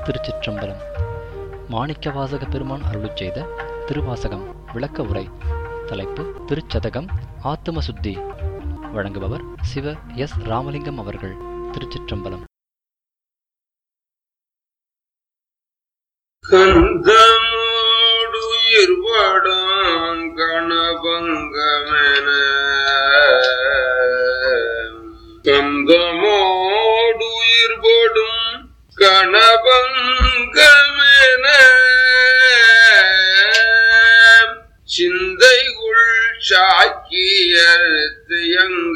திருச்சிற்றம்பலம் மாணிக்கவாசக பெருமான் அருளிச் செய்த திருவாசகம் விளக்க உரை தலைப்பு திருச்சதகம் ஆத்தும சுத்தி வழங்குபவர் சிவ எஸ் ராமலிங்கம் அவர்கள் திருச்சிற்றம்பலம் கந்தமோடுயிர்படம் கணபங்கமென கந்தமோடுயிர்படும் கணபங்கமென சிந்தைகுள் சாக்கியர்த்து எங்க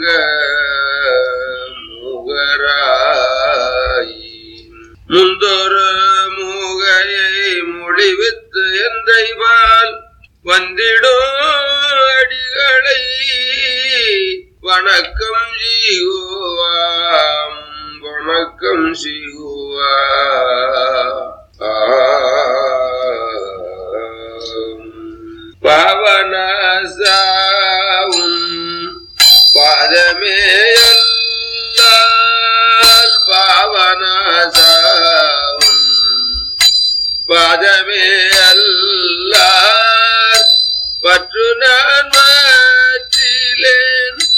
முகராய் முந்தொரு மூகையை முடிவித்து எந்தைவால் வந்திடோ அடிகளை வணக்கம் செய்குவாம் வணக்கம் செய்குவா பாவனாசாவும் பாதமே அல்லால் பாவனாசாவும் பாதமே அல்லார் பற்று நான் மாற்றிலேன்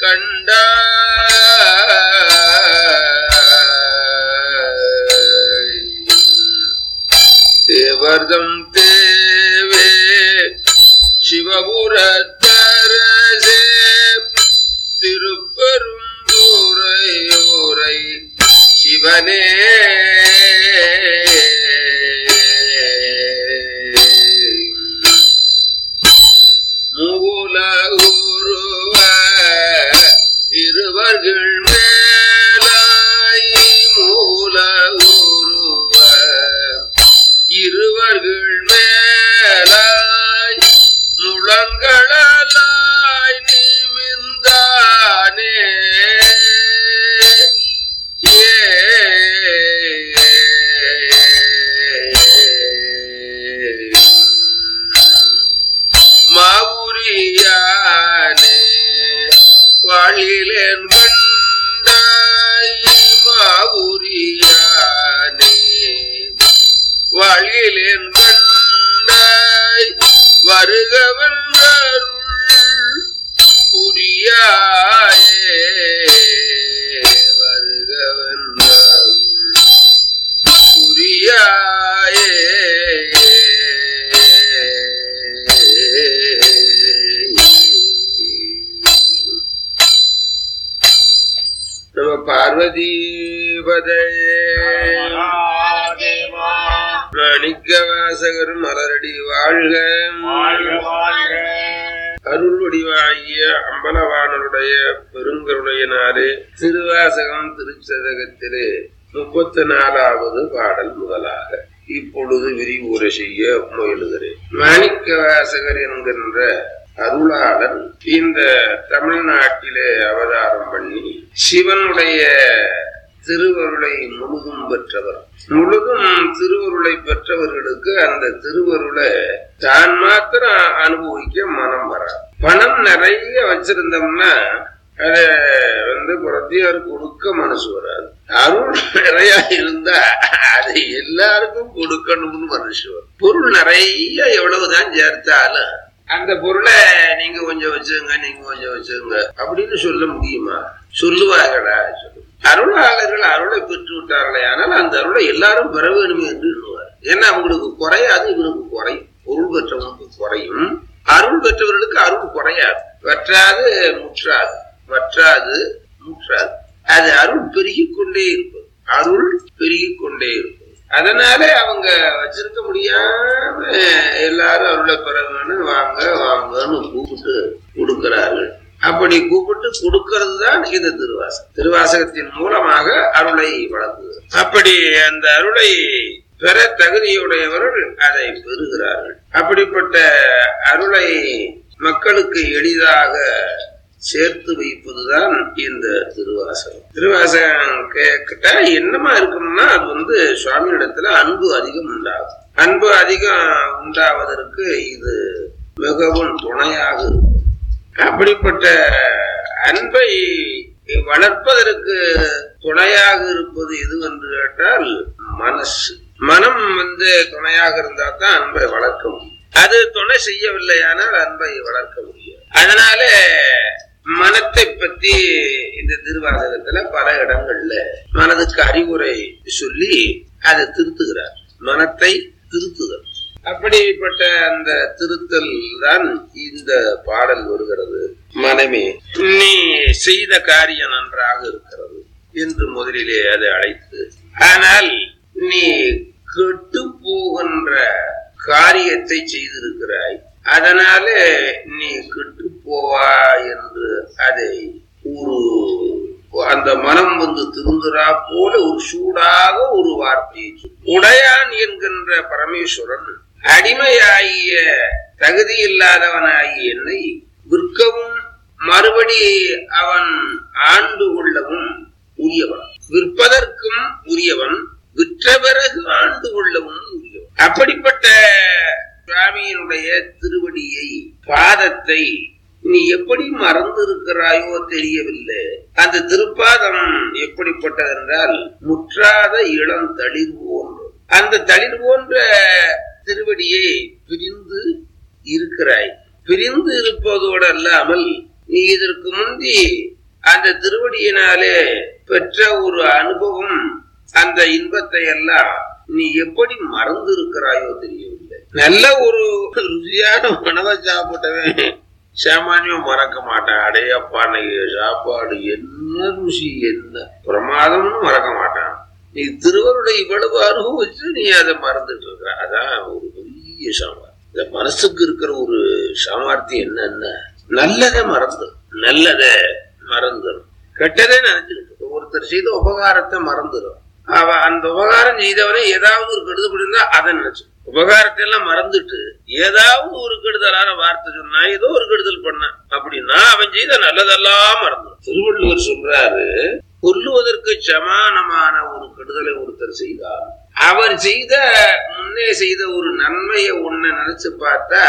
கண்டாய் தேவர்தம் தேவே சிவபுரத்தரசே திருப்பெரும் தூரையோரை சிவனே மூல உருவ இருவர்கள் மேலாய் மூல உருவ இருவர்கள் மேலாய் முழங்களாய் நிமிந்தானே மாவுரியானே வாழிலேன் கண்டாய் மாவுரியானே வாழிலேன் கண்டாய் வருகவன் அருள் புரியாயே வருகவன் அருள் புரியாயே நம பார்வதி பதையே மாணிக்க வாசகர் மலரடி வாழ்க அருள் வடிவாகிய அம்பலவாணருடைய பெருங்கருணையினாலே திருவாசகம் திருச்சதகத்திலே முப்பத்தி நாலாவது பாடல் முதலாக இப்பொழுது விரிவுரை செய்ய முயலுகிறேன் மாணிக்க வாசகர் என்கின்ற அருளாளன் இந்த தமிழ்நாட்டிலே அவதாரம் பண்ணி சிவனுடைய திருவருளை முழுதும் பெற்றவர் முழுதும் திருவருளை பெற்றவர்களுக்கு அந்த திருவருளை தான் மாத்திரம் அனுபவிக்க மனம் வராது பணம் நிறைய வச்சிருந்தோம்னா அத வந்து புறத்தியார் கொடுக்க மனசு வராது அருள் நிறைய இருந்தா அதை எல்லாருக்கும் கொடுக்கணும்னு மனசு வரும் பொருள் நிறைய எவ்வளவுதான் சேர்த்தாலும் அந்த பொருளை நீங்க கொஞ்சம் வச்சுங்க நீங்க கொஞ்சம் வச்சுங்க அப்படின்னு சொல்ல முடியுமா சொல்லுவார்களா சொல்லு அருளாளர்கள் அருளை பெற்று விட்டார்களே ஆனால் அந்த அருளை எல்லாரும் பெற வேணுமே என்று எண்ணுவார் ஏன்னா அவங்களுக்கு குறையாது இவனுக்கு குறையும் பொருள் பெற்றவனுக்கு குறையும் அருள் பெற்றவர்களுக்கு அருள் குறையாது வற்றாது முற்றாது வற்றாது முற்றாது அது அருள் பெருகிக் கொண்டே இருப்பது அருள் பெருகிக் கொண்டே இருப்பது அதனால அவங்க வச்சிருக்க முடியாம எல்லாரும் அருளை பெற வேணும் வாங்க வாங்கன்னு கூப்பிட்டு கொடுக்கிறார்கள் அப்படி கூப்பிட்டு கொடுக்கிறது தான் இந்த திருவாசகம் திருவாசகத்தின் மூலமாக அருளை வழங்குகிறது அப்படி அந்த அருளை பெற தகுதியுடையவர்கள் அதை பெறுகிறார்கள் அப்படிப்பட்ட அருளை மக்களுக்கு எளிதாக சேர்த்து வைப்பதுதான் இந்த திருவாசகம் திருவாசகம் கேட்டா என்னமா இருக்கணும்னா அது வந்து சுவாமியிடத்துல அன்பு அதிகம் உண்டாகும் அன்பு அதிகம் உண்டாவதற்கு இது மிகவும் துணையாக இருக்கும் அப்படிப்பட்ட அன்பை வளர்ப்பதற்கு துணையாக இருப்பது எது என்று கேட்டால் மனசு மனம் வந்து துணையாக இருந்தா தான் அன்பை வளர்க்க முடியும் அது துணை செய்யவில்லையானால் அன்பை வளர்க்க முடியும் அதனால மனத்தை பத்தி இந்த திருவாசகத்துல பல இடங்கள்ல மனதுக்கு அறிவுரை சொல்லி அதை திருத்துகிறார் மனத்தை திருத்துதல் அப்படிப்பட்ட அந்த திருத்தல் தான் இந்த பாடல் வருகிறது மனமே நீ செய்த காரியம் நன்றாக இருக்கிறது என்று முதலிலே அதை அழைத்து ஆனால் நீ கெட்டு போகின்ற காரியத்தை செய்திருக்கிறாய் அதனால நீ கெட்டு போவா என்று அதை ஒரு அந்த மனம் வந்து திருந்துரா போல ஒரு சூடாக ஒரு வார்த்தையை சொல்லி, உடையான் என்கின்ற பரமேஸ்வரன் அடிமையாகிய தகுதி இல்லாதவனாகிய என்னை விற்கவும் மறுபடி அவன் ஆண்டு கொள்ளவும் உரியவன் விற்பதற்கும் உரியவன் விற்ற பிறகு ஆண்டு கொள்ளவும் உரியவன் அப்படிப்பட்ட சுவாமியினுடைய திருவடியை பாதத்தை நீ எப்படி மறந்திருக்கிறாயோ தெரியவில்லை அந்த திருப்பாதம் எப்படிப்பட்டது என்றால் முற்றாத இளம் தளிர் போன்று அந்த தளிர் போன்ற திருவடியை பிரிந்து இருக்கிறாய் பிரிந்து இருப்பதோடு அல்லாமல் நீ இதற்கு முந்தி அந்த திருவடியினாலே பெற்ற ஒரு அனுபவம் அந்த இன்பத்தை எல்லாம் நீ எப்படி மறந்து இருக்கிறாயோ தெரியவில்லை நல்ல ஒரு ருசியான உணவை சாப்பிட்டவன் சாமானியம் மறக்க மாட்டான் அடையப்பா இன்னைக்கு சாப்பாடு என்ன ருசி என்ன பிரமாதம்னு மறக்க மாட்டான் நீ திருவருடைய இவ்வளவு அனுபவிச்சு நீ அதை மறந்துட்டு இருக்க அதான் ஒரு பெரிய சாமான் இந்த மனசுக்கு இருக்கிற ஒரு சாமர்த்தியம் என்னன்னா நல்லதை மறந்து நல்லதை மறந்துடும் கெட்டதே நினைச்சிருக்கு ஒருத்தர் செய்த உபகாரத்தை மறந்துடும் அவ அந்த உபகாரம் செய்தவனே ஏதாவது ஒரு கெடுதல் பண்ணிருந்தா அதை நினைச்சு உபகாரத்தை எல்லாம் மறந்துட்டு ஏதாவது ஒரு கெடுதலான வார்த்தை சொன்னா ஏதோ ஒரு கெடுதல் பண்ண அப்படின்னா அவன் செய்த நல்லதெல்லாம் மறந்துடும் திருவள்ளுவர் சொல்றாரு கொல்லுவதற்கு சமானமான ஒரு கெடுதலை ஒருத்தர் செய்தார் அவர் செய்த முன்னே செய்த ஒரு நன்மையை ஒன்ன நினைச்சு பார்த்தா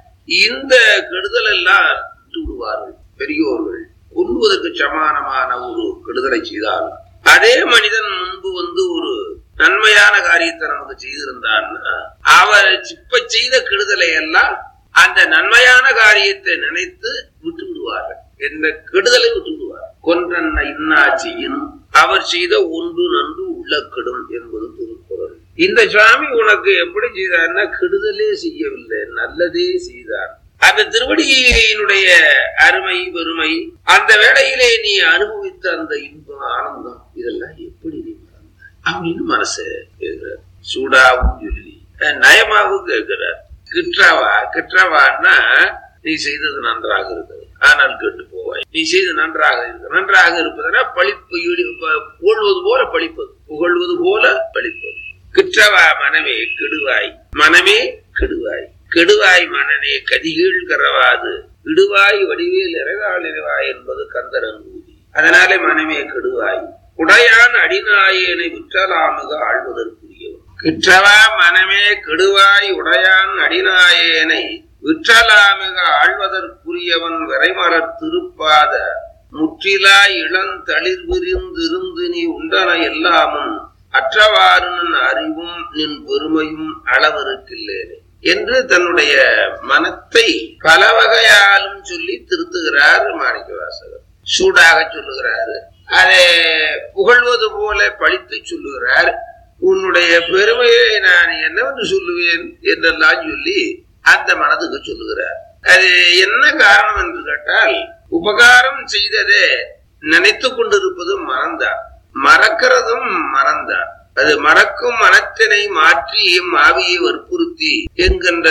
இந்த கெடுதல் எல்லாம் விட்டு விடுவார்கள் பெரியோர்கள் கொல்லுவதற்கு சமானமான ஒரு கெடுதலை செய்தார் அதே மனிதன் முன்பு வந்து ஒரு நன்மையான காரியத்தை நமக்கு செய்திருந்தான்னா அவர் இப்ப செய்த கெடுதலை எல்லாம் அந்த நன்மையான காரியத்தை நினைத்து விட்டு விடுவார்கள் எந்த கெடுதலை விட்டு விடுவார் கொன்றன்ன இன்னாச்சியின் அவர் செய்த ஒன்று நன்று உள்ள கெடும் என்பது திருக்குறள் இந்த சுவாமி உனக்கு எப்படி செய்தார்னா கெடுதலே செய்யவில்லை நல்லதே செய்தார் அந்த திருவடியினுடைய அருமை பெருமை அந்த வேளையிலே நீ அனுபவித்த அந்த இன்பம் ஆனந்தம் இதெல்லாம் எப்படி நீ மறந்த அப்படின்னு மனசு கேட்கிறார் சூடாவும் சொல்லி அஹ் நயமாவும் கேட்கிறார் கிற்றாவா கிற்றாவான்னா நீ செய்தது நன்றாக இருக்கிறது ஆனால் கேட்டு போவாய் நீ செய்து நன்றாக இருக்கு நன்றாக இருப்பதுனா பழிப்பு ஈடு- ப- புகழ்வது போல பழிப்பது புகழ்வது போல பழிப்பது கிற்றவா மனமே கெடுவாய் மனமே கெடுவாய் கெடுவாய் மனனே கதிகீழ் கரவாது இடுவாய் வடிவேல் இறைவாள் இறைவாய் என்பது கந்தரன் கூதி அதனாலே மனமே கெடுவாய் உடையான் அடிநாயனை விற்றலாமுக ஆழ்வதற்குரியவன் கிற்றவா மனமே கெடுவாய் உடையான் அடிநாயனை விற்றலாமிக ஆழ்வதற்குரியவன் விரைமலர் திருப்பாத முற்றிலா இளந்தளிர் விரிந்திருந்து நீ உண்டன எல்லாமும் அற்றவாறு நின் அறிவும் நின் பெருமையும் அளவிருக்கில்லேனே என்று தன்னுடைய மனத்தை பல வகையாலும் சொல்லி திருத்துகிறார் மாணிக்கவாசகர் சூடாக சொல்லுகிறாரு அதை புகழ்வது போல பழித்து சொல்லுகிறார் உன்னுடைய பெருமையை நான் என்னவென்று சொல்லுவேன் என்றெல்லாம் சொல்லி அந்த மனதுக்கு சொல்லுகிறார் அது என்ன காரணம் என்று கேட்டால் உபகாரம் செய்ததே நினைத்து கொண்டிருப்பது மறந்தார் மறக்கிறதும் மறந்தார் அது மறக்கும் மனத்தினை மாற்றி மாவியை வற்புறுத்தி என்கின்ற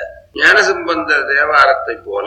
ஞானசம்பந்த தேவாரத்தை போல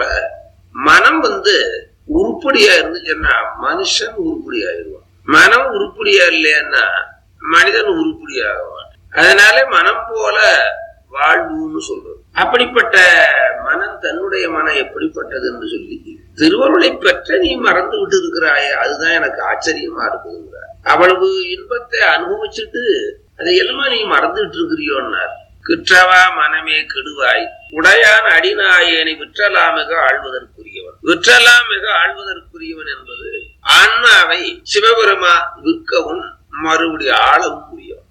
மனம் வந்து உருப்படியா இருந்துச்சுன்னா மனுஷன் உருப்படியாயிருவான் மனம் உருப்படியா இல்லைன்னா மனிதன் உருப்படியாகுவான் அதனால மனம் போல வாழ்வுன்னு சொல்றது அப்படிப்பட்ட மனம் தன்னுடைய மனம் எப்படிப்பட்டது என்று சொல்லி திருவருளை பெற்ற நீ மறந்து விட்டு இருக்கிறாயே அதுதான் எனக்கு ஆச்சரியமா இருக்குதுங்கிறார் அவ்வளவு இன்பத்தை அனுபவிச்சுட்டு அதை எல்லாமே நீ மறந்துட்டு இருக்கிறியோன்னார் கிற்றவா மனமே கெடுவாய் உடையான் அடிநாயனை விற்றலாமிக ஆழ்வதற்குரியவன் விற்றலாமிக ஆழ்வதற்குரியவன் என்பது ஆன்மாவை சிவபெருமா விற்கவும் மறுபடி ஆளவும் உரியவன்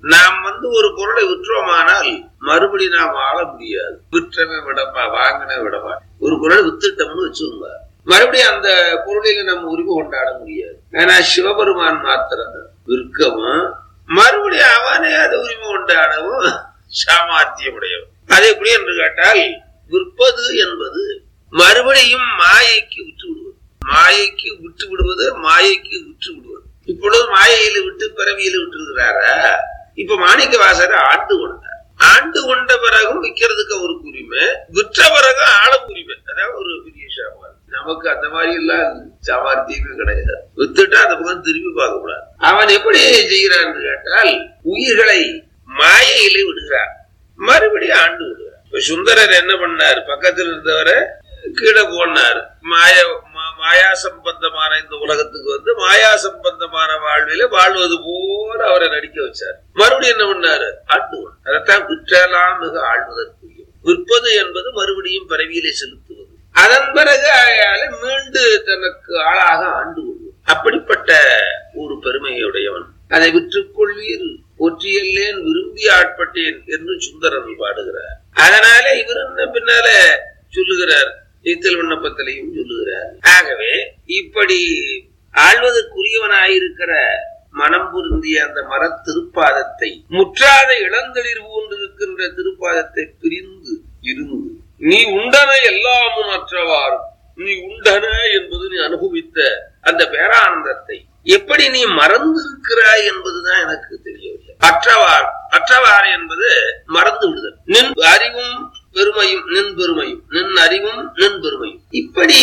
நாம் வந்து ஒரு பொருளை விற்றோமானால் மறுபடி நாம் ஆள முடியாது விற்றவே விடமா வாங்கின விடமா ஒரு பொருளை வித்துட்டோம்னு வச்சுக்கோங்க மறுபடியும் அந்த பொருளில நம்ம உரிமை கொண்டாட முடியாது ஏன்னா சிவபெருமான் மாத்திரம் விற்கவும் மறுபடியும் அவனே அதை உரிமை கொண்டாடவும் சாமர்த்தியம் உடையவன் அது எப்படி என்று கேட்டால் விற்பது என்பது மறுபடியும் மாயைக்கு விட்டு விடுவது மாயைக்கு விட்டு விடுவது மாயைக்கு விட்டு விடுவது இப்பொழுது மாயையில விட்டு பிறவியில விட்டுருக்கிறாரா இப்ப மாணிக்க வாசகர் ஆண்டு கொண்டார் ஆண்டு கொண்ட பிறகும் விற்கிறதுக்கு அவருக்கு உரிமை விற்ற பிறகு ஆள உரிமை அதான் ஒரு பெரிய சாமான் நமக்கு அந்த மாதிரி எல்லாம் சாமர்த்தியமே கிடையாது வித்துட்டா அந்த பக்கம் திரும்பி பார்க்க கூடாது அவன் எப்படி செய்கிறான் கேட்டால் உயிர்களை மாயையிலே விடுகிறான் மறுபடியும் ஆண்டு விடுகிறார் இப்ப சுந்தரர் என்ன பண்ணார் பக்கத்தில் இருந்தவரை கீழே போனார் மாய மா- மாயா சம்பந்தமான இந்த உலகத்துக்கு வந்து மாயா சம்பந்தமான வாழ்வில வாழ்வது போல அவரை நடிக்க வச்சார் மறுபடியும் என்ன பண்ணாரு ஆண்டு அதைத்தான் விற்றலாம் மிக ஆழ்வதற்குரிய விற்பது என்பது மறுபடியும் பிறவியிலே செலுத்துவது அதன் பிறகு அயால மீண்டு தனக்கு ஆளாக ஆண்டு கொள்வது அப்படிப்பட்ட ஒரு பெருமையுடையவன் அதை விற்றுக்கொள்வீர் ஒற்றியல்லேன் விரும்பி ஆட்பட்டேன் என்று சுந்தரன் பாடுகிறார் அதனால இவர் என்ன பின்னால சொல்லுகிறார் நீத்தல் விண்ணப்பத்திலையும் சொல்லுகிறார் ஆகவே இப்படி ஆழ்வதற்குரியவனாயிருக்கிற மனம் பொருந்திய அந்த மர திருப்பாதத்தை முற்றாத இளந்தளிர் போன்றிருக்கின்ற திருப்பாதத்தை பிரிந்து இருந்து நீ உண்டன எல்லாமும் அற்றவாறு நீ உண்டன என்பது நீ அனுபவித்த அந்த பேரானந்தத்தை எப்படி நீ மறந்திருக்கிறாய் என்பதுதான் எனக்கு தெரியவில்லை அற்றவார் அற்றவாறு என்பது மறந்து விடுதல் நின் அறிவும் பெருமையும் நின் பெருமையும் நின் அறிவும் நின் பெருமையும் இப்படி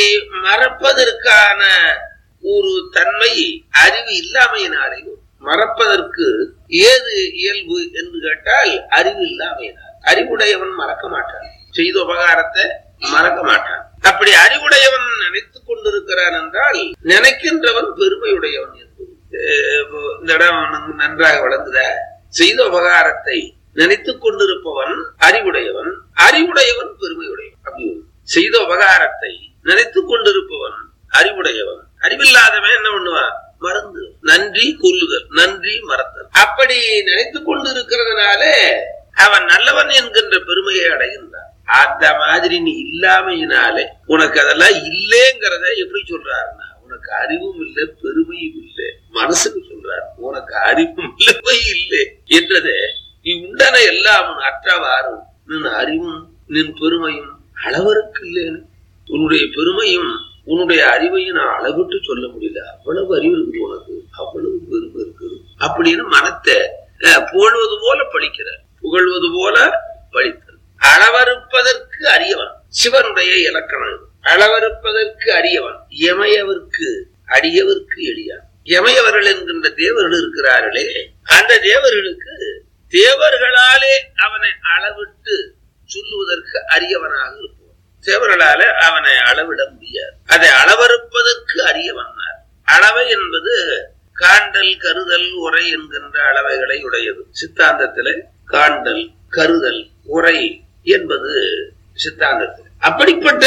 மறப்பதற்கான ஒரு தன்மை அறிவு இல்லாமையினாலேயும் மறப்பதற்கு ஏது இயல்பு என்று கேட்டால் அறிவு இல்லாமையினால் அறிவுடையவன் மறக்க மாட்டான் செய்த உபகாரத்தை மறக்க மாட்டான் அப்படி அறிவுடையவன் நினைத்துக் கொண்டிருக்கிறான் என்றால் நினைக்கின்றவன் பெருமையுடையவன் என்பது அஹ் இந்த இடம் நன்- நன்றாக வளர்ந்துத செய்த உபகாரத்தை நினைத்துக் கொண்டிருப்பவன் அறிவுடையவன் அறிவுடையவன் பெருமையுடையவன் அப்படி செய்த உபகாரத்தை நினைத்துக் கொண்டிருப்பவன் அறிவுடையவன் அறிவில்லாதவன் என்ன பண்ணுவான் மறந்து நன்றி கொல்லுதல் நன்றி மறத்தல் அப்படி நினைத்துக் கொண்டிருக்கிறதுனாலே அவன் நல்லவன் என்கின்ற பெருமையை அடைகின்றான் அந்த மாதிரி நீ இல்லாமையினாலே உனக்கு அதெல்லாம் இல்லேங்கிறத எப்படி சொல்றாருன்னா உனக்கு அறிவும் இல்லை பெருமையும் இல்லை மனசுக்கு சொல்றாரு உனக்கு அறிவும் இல்லை இல்லை என்றது நீ உண்டன எல்லாம் உன் அற்றவாறு நின் அறிவும் நின் பெருமையும் அளவருக்கு இல்லைன்னு உன்னுடைய பெருமையும் உன்னுடைய அறிவையும் நான் அளவிட்டு சொல்ல முடியல அவ்வளவு அறிவு இருக்குது உனக்கு அவ்வளவு பெருமை இருக்குது அப்படின்னு மனத்தை அஹ், புகழ்வது போல பழிக்கிற புகழ்வது போல பழித்தல் அளவறுப்பதற்கு அறியவன் சிவனுடைய இலக்கணம் இது. அளவறுப்பதற்கு அறியவன் எமையவர்க்கு அடியவர்க்கு எளியான் எமையவர்கள் என்கின்ற தேவர்கள் இருக்கிறார்களே அந்த தேவர்களுக்கு தேவர்களாலே அவனை அளவிட்டு சொல்லுவதற்கு அரியவனாக இருப்பவன் தேவர்களால அவனை அளவிட முடியாது அதை அளவறுப்பதற்கு அரியவனார் அளவை என்பது காண்டல் கருதல் உரை என்கின்ற அளவைகளை உடையது சித்தாந்தத்திலே காண்டல் கருதல் உரை என்பது சித்தாந்தத்தில் அப்படிப்பட்ட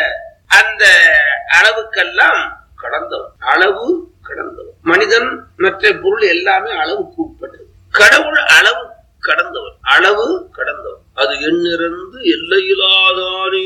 அந்த அளவுக்கெல்லாம் கடந்தவன் அளவு கடந்தவன் மனிதன் மற்ற பொருள் எல்லாமே அளவுக்கு உட்பட்டது கடவுள் அளவு கடந்தவன் அளவு கடந்தவன் அது எண்ணிறந்து எல்லையில்லாதானே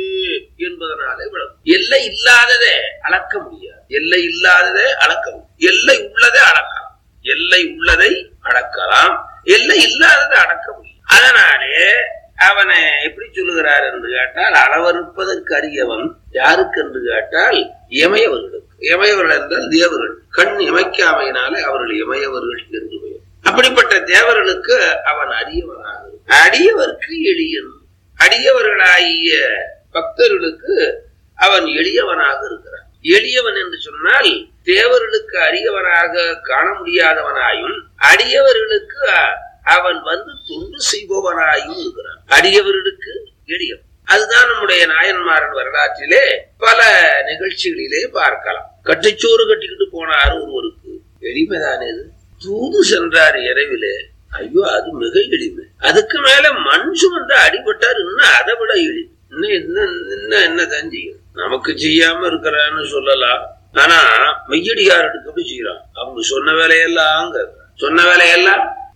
என்பதனாலே விளக்கும் எல்லை இல்லாததை அளக்க முடியாது எல்லை இல்லாததை அளக்க முடியும் எல்லை உள்ளதை அளக்கலாம் எல்லை உள்ளதை அளக்கலாம் எல்லை இல்லாததை அடக்க முடியும் அதனாலே அவனை எப்படி சொல்லுகிறார் என்று கேட்டால் அளவறுப்பதற்கு அறியவன் யாருக்கு என்று கேட்டால் இமையவர்களுக்கு இமையவர்கள் என்றால் தேவர்கள் கண் இமைக்காமையினாலே அவர்கள் இமையவர்கள் என்று பெயர் அப்படிப்பட்ட தேவர்களுக்கு அவன் அடியவனாக இருக்கிறான். அடியவர்க்கு எளியன் அடியவர்களாகிய பக்தர்களுக்கு அவன் எளியவனாக இருக்கிறான் எளியவன் என்று சொன்னால் தேவர்களுக்கு அரியவனாக காண முடியாதவனாயும் அடியவர்களுக்கு அவன் வந்து தொண்டு செய்பவனாயும் இருக்கிறான் அடியவர்களுக்கு எளியவன் அதுதான் நம்முடைய நாயன்மாரன் வரலாற்றிலே பல நிகழ்ச்சிகளிலே பார்க்கலாம் கட்டுச்சோறு கட்டிக்கிட்டு போனார் ஒருவருக்கு எளிமைதானே இது தூது சென்றார் இரவிலே ஐயோ அது மிக எளிமை அதுக்கு மேல மண் சுமந்து அடிபட்டார் இன்னும் அதை விட எளிமை இன்னும் என்ன இன்னும் என்னதான் செய்யும் நமக்கு செய்யாம இருக்கிறான்னு சொல்லலாம் ஆனா மெய்யடியாருக்கு எப்படி செய்யறான் அவங்க சொன்ன வேலையெல்லாம் கேட்கறான். சொன்ன வேலையெல்லாம்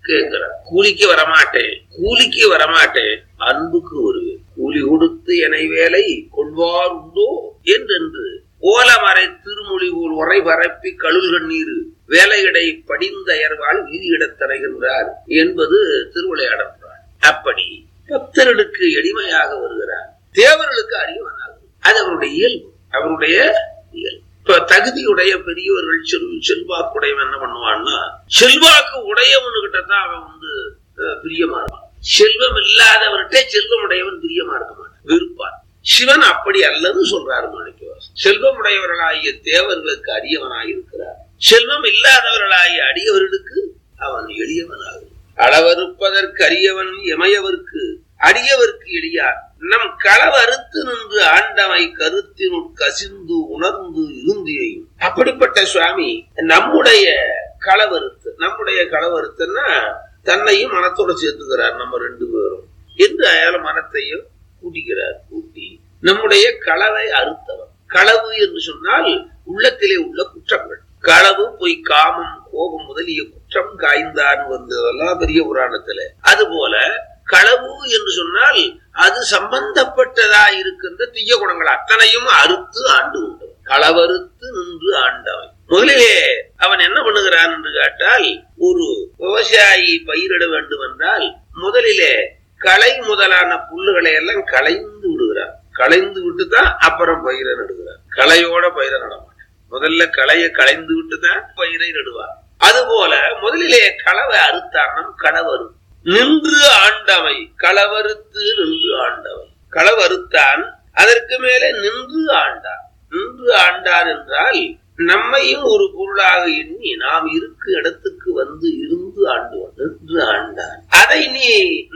கேட்கிறார் கூலிக்கு வரமாட்டேன் கூலிக்கு வரமாட்டேன் அன்புக்கு வருவேன் கூலி கொடுத்து எனை வேலை கொள்வார் உண்டோ என்றென்று ஓலமறை திருமொழி போல் உரை பரப்பி கழுல் கண்ணீர் வேலையடை படிந்தயர்வால் வீதியிடத் தருகின்றார் என்பது திருவிளையாடல் அப்படி பக்தர்களுக்கு எளிமையாக வருகிறார் தேவர்களுக்கு அறிவனாக அது அவருடைய இயல்பு அவருடைய இயல்பு இப்ப தகுதியுடைய பெரியவர்கள் செல் செல்வாக்குடையவன் என்ன பண்ணுவான்னா செல்வாக்கு உடையவனுகிட்ட தான் அவன் வந்து அஹ், பிரியமா இருப்பான் செல்வம் இல்லாதவர்கிட்ட செல்வம் உடையவன் பிரியமா இருக்க மாட்டான் விருப்பான் சிவன் அப்படி அல்லன்னு சொல்றாரு மாணிக்கவாசன் செல்வம் உடையவர்களாகிய தேவர்களுக்கு அடியவனாய் இருக்கிறார் செல்வம் இல்லாதவர்களாகிய அடியவர்களுக்கு அவன் எளியவனாகும் அளவறுப்பதற்கு அரியவன் எமையவர்க்கு அடியவர்க்கு எளியார் நம் களவறுத்து நின்று ஆண்டவை கருத்தினுள் கசிந்து உணர்ந்து இருந்தியையும் அப்படிப்பட்ட சுவாமி நம்முடைய களவறுத்து நம்முடைய களவறுத்துன்னா தன்னையும் மனத்தோட சேர்த்துக்கிறார் நம்ம ரெண்டு பேரும் என்று அயால மனத்தையும் கூட்டிக்கிறார் கூட்டி நம்முடைய களவை அறுத்தவர் களவு என்று சொன்னால் உள்ளத்திலே உள்ள குற்றங்கள் களவு பொய் காமம் கோபம் முதலிய குற்றம் காய்ந்தான் வந்ததெல்லாம் பெரிய புராணத்துல அதுபோல களவு என்று சொன்னால் அது சம்பந்தப்பட்டதா இருக்கின்ற தீய குணங்கள் அத்தனையும் அறுத்து ஆண்டு உண்டு களவறுத்து நின்று ஆண்டவன் முதலிலே அவன் என்ன பண்ணுகிறான் என்று கேட்டால் ஒரு விவசாயி பயிரிட வேண்டும் என்றால் முதலிலே களை முதலான புல்லுகளை எல்லாம் களைந்து விடுகிறார் களைந்து விட்டு தான் அப்புறம் பயிரை நடுகிறார் களையோட பயிரை நட மாட்டான் முதல்ல களையை களைந்து விட்டு தான் பயிரை நடுவார் அதுபோல முதலிலே களவை அறுத்தானம் களவறு நின்று ஆண்டவை களவறுத்து நின்று ஆண்டவை களவறுத்தான் அதற்கு மேலே நின்று ஆண்டார் நின்று ஆண்டார் என்றால் நம்மையும் ஒரு பொருளாக எண்ணி நாம் இருக்கு இடத்துக்கு வந்து இருந்து ஆண்டுவோம் நின்று ஆண்டார் அதை நீ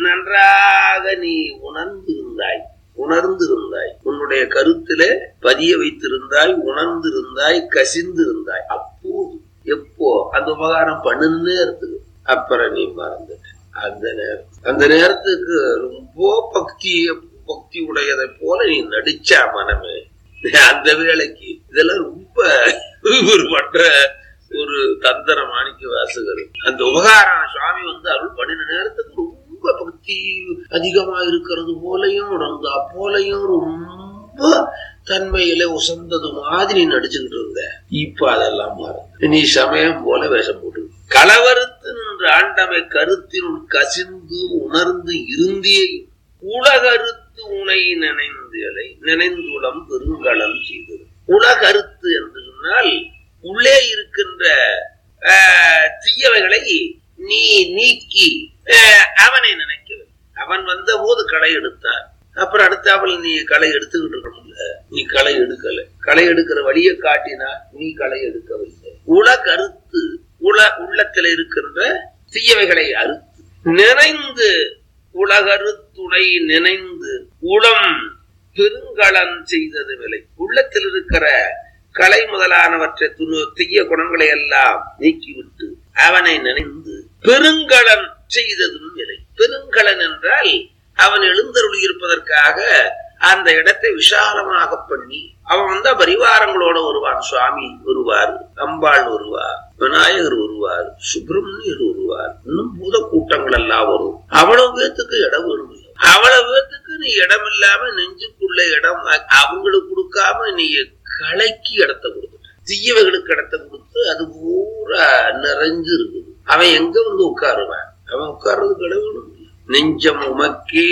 நன்றாக நீ உணர்ந்திருந்தாய் உணர்ந்திருந்தாய் உன்னுடைய கருத்திலே பதிய வைத்திருந்தாய் உணர்ந்திருந்தாய் கசிந்திருந்தாய் அப்போது எப்போ அந்த உபகாரம் பண்ணுன்னே இருக்குது அப்புறம் நீ மறந்துட்ட அந்த நேரம் அந்த நேரத்துக்கு ரொம்ப பக்தி பக்தி உடையதை போல நீ நடிச்சா மனமே அந்த வேலைக்கு இதெல்லாம் ரொம்ப ஒரு மற்ற ஒரு தந்திர மாணிக்க வாசகர் அந்த உபகாரம் சுவாமி வந்து அருள் பண்ணின நேரத்துக்கு ரொம்ப பக்தி அதிகமா இருக்கிறது போலையும் உணர்ந்தா போலையும் ரொம்ப தன்மையில உசந்தது மாதிரி நடிச்சுக்கிட்டு இருந்த இப்ப அதெல்லாம் மாறும் நீ சமயம் போல வேஷம் போட்டு களவறுத்து நின்று ஆண்டமை கருத்தினுள் கசிந்து உணர்ந்து இருந்தே உலகருத்து உனை நினைந்தலை நினைந்துளம் பெருங்கலம் செய்தது உலகருத்து என்று சொன்னால் உள்ளே இருக்கின்ற ஆஹ், தீயவைகளை நீ நீக்கி ஆஹ், அவனை நினைக்கவில்லை அவன் வந்த போது களை எடுத்தான் அப்புறம் அடுத்தாப்புல நீ களை எடுத்துக்கிட்டு இருக்கணும்ல நீ களை எடுக்கல களை எடுக்கிற வழியை காட்டினா நீ களை எடுக்கவில்லை உல கருத்து உல உள்ளத்துல இருக்கின்ற தீயவைகளை அறுத்து நினைந்து உலகருத்துணை நினைந்து உளம் பெருங்களன் செய்தது விலை உள்ளத்தில் இருக்கிற கலை முதலானவற்றை துணு தீய குணங்களை எல்லாம் நீக்கிவிட்டு அவனை நினைந்து பெருங்களன் செய்ததும் விலை பெருங்களன் என்றால் அவன் எழுந்தருளி இருப்பதற்காக அந்த இடத்தை விசாலமாக பண்ணி அவன் வந்தா பரிவாரங்களோட வருவான் சுவாமி வருவார் அம்பாள் வருவார் விநாயகர் வருவார் சுப்பிரமணியர் வருவார் இன்னும் பூத கூட்டங்கள் எல்லாம் வரும் அவ்வளவு பேத்துக்கு இடம் வேணும் இல்ல? அவ்வளவு பேத்துக்கு நீ இடம் இல்லாம நெஞ்சுக்குள்ள இடம் அ- அவங்களுக்கு கொடுக்காம நீ கலைக்கு இடத்த கொடுத்துட்ட தீயவைகளுக்கு இடத்த கொடுத்து அது பூரா நிறைஞ்சு இருக்குது அவன் எங்க வந்து உட்காருவான் அவன் உட்கார்றதுக்கு இடம் வேணும் இல்ல? நெஞ்சம் உமக்கே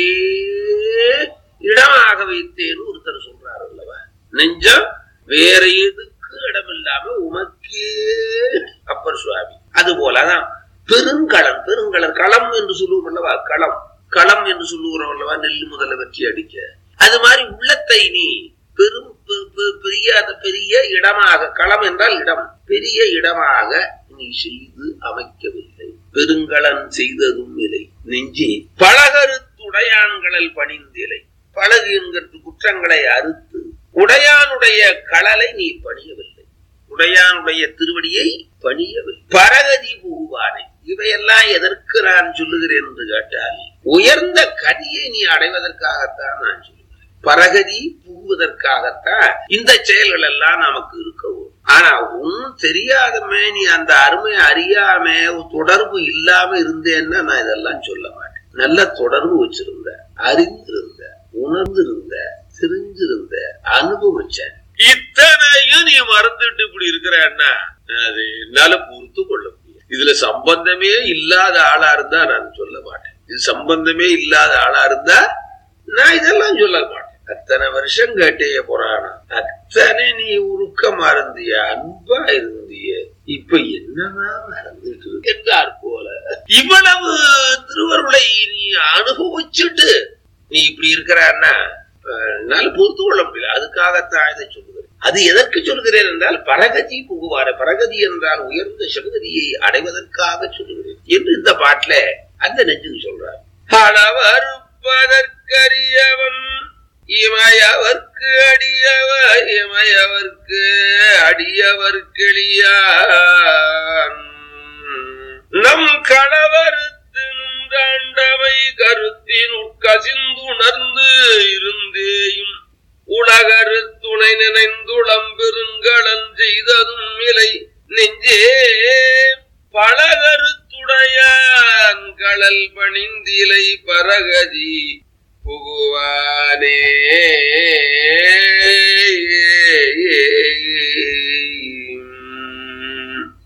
இடமாக வைத்தேன்னு ஒருத்தர் சொல்றாரு அல்லவா நெஞ்சம் வேற எதுக்கு இடம் இல்லாம உமக்கே அப்பர் சுவாமி அது போலதான் பெருங்களம் பெருங்களம் களம் என்று சொல்லுவோம் அல்லவா களம் களம் என்று சொல்லுகிறோம் அல்லவா நெல் முதல்ல வெற்றி அடிக்க அது மாதிரி உள்ளத்தை நீ பெரும் பெ- பெ- பெரிய அந்த பெரிய இடமாக களம் என்றால் இடம் பெரிய இடமாக நீ செய்து அமைக்கவில்லை பெருங்களன் செய்ததும் இல்லை நெஞ்சி பழகருத்துடையான்களல் பணிந்திலை பழகு என்கிற குற்றங்களை அறுத்து உடையானுடைய களலை நீ பணியவில்லை உடையானுடைய திருவடியை பணியவில்லை பரகதி புகுவானே இவையெல்லாம் எதற்கு நான் சொல்லுகிறேன் என்று கேட்டால் உயர்ந்த கதியை நீ அடைவதற்காகத்தான் நான் சொல்லுகிறேன் பரகதி புகுவதற்காகத்தான் இந்த செயல்கள் எல்லாம் நமக்கு இருக்கவும் ஆனா ஒன்னும் தெரியாதமே நீ அந்த அருமை அறியாம தொடர்பு இல்லாம இருந்தேன்னா நான் இதெல்லாம் சொல்ல மாட்டேன் நல்ல தொடர்பு வச்சிருந்த அறிந்திருந்த உணர்ந்திருந்த தெரிஞ்சிருந்த அனுபவிச்ச இத்தனையும் நீ மறந்துட்டு இப்படி இருக்கிறன்னா அது என்னால பொறுத்து கொள்ள முடியும் இதுல சம்பந்தமே இல்லாத ஆளா இருந்தா நான் சொல்ல மாட்டேன் இது சம்பந்தமே இல்லாத ஆளா இருந்தா நான் இதெல்லாம் சொல்ல மாட்டேன் அத்தனை வருஷம் கேட்டேய புராணம் அத்தனை நீ உருக்கமா இருந்திய அன்பா இருந்திய இப்ப என்னமா மறந்துட்டு என்றார் போல இவ்வளவு திருவருளை நீ அனுபவிச்சுட்டு நீ இப்படி இருக்கிறான்னா என்னால பொறுத்து கொள்ள முடியல அதுக்காகத்தான் இதை சொல்லுகிறேன் அது எதற்கு சொல்கிறேன் என்றால் பரகதி புகுவார பரகதி என்றால் உயர்ந்த சிவகதியை அடைவதற்காக சொல்லுகிறேன் என்று இந்த பாட்டுல அந்த நெஞ்சுக்கு சொல்றார் அளவறுப்பதற்கரியவன் இமையவர்க்கு அடியவ இமையவர்க்கு அடியவர் கிளியான் நம் களவறுத்து நின்றாண்டவை கருத்தின் உட்கசிந்துணர்ந்து இருந்தேயும் உலகரு துணை நினைந்துளம் பெருங்களன் செய்ததும் இலை நெஞ்சே பலகருத்துடையான் கடல் பணிந்திலை பரகதி புகுவானே